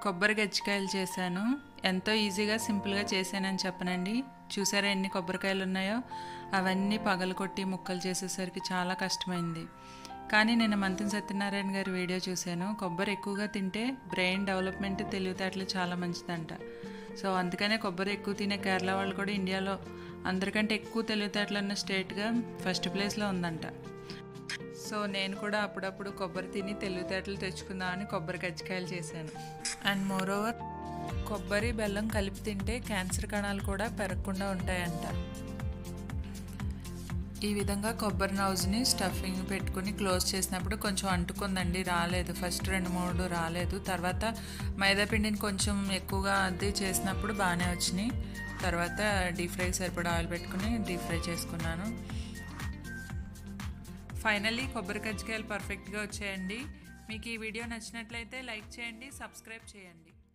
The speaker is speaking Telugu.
కొబ్బరి గజ్జికాయలు చేశాను ఎంతో ఈజీగా సింపుల్గా చేశానని చెప్పనండి చూసారా ఎన్ని కొబ్బరికాయలు ఉన్నాయో అవన్నీ పగలకొట్టి ముక్కలు చేసేసరికి చాలా కష్టమైంది కానీ నేను మంతిని సత్యనారాయణ గారి వీడియో చూశాను కొబ్బరి ఎక్కువగా తింటే బ్రెయిన్ డెవలప్మెంట్ తెలివితేటలు చాలా మంచిదంట సో అందుకనే కొబ్బరి ఎక్కువ తినే కేరళ వాళ్ళు కూడా ఇండియాలో అందరికంటే ఎక్కువ తెలివితేటలు ఉన్న స్టేట్గా ఫస్ట్ ప్లేస్లో ఉందంట సో నేను కూడా అప్పుడప్పుడు కొబ్బరి తిని తెలివితేటలు తెచ్చుకుందామని కొబ్బరి కజ్జికాయలు చేశాను అండ్ మోరోవర్ కొబ్బరి బెల్లం కలిపి తింటే క్యాన్సర్ కణాలు కూడా పెరగకుండా ఉంటాయంట ఈ విధంగా కొబ్బరి నౌజ్ని స్టఫింగ్ పెట్టుకుని క్లోజ్ చేసినప్పుడు కొంచెం అంటుకుందండి రాలేదు ఫస్ట్ రెండు మూడు రాలేదు తర్వాత మైదా పిండిని కొంచెం ఎక్కువగా అది చేసినప్పుడు బాగానే వచ్చినాయి తర్వాత డీప్ ఫ్రై సరిపడా ఆయిల్ పెట్టుకుని డీప్ ఫ్రై చేసుకున్నాను ఫైనల్లీ కొబ్బరి కజ్జికాయలు పర్ఫెక్ట్గా వచ్చాయండి మీకు ఈ వీడియో నచ్చినట్లయితే లైక్ చేయండి సబ్స్క్రైబ్ చేయండి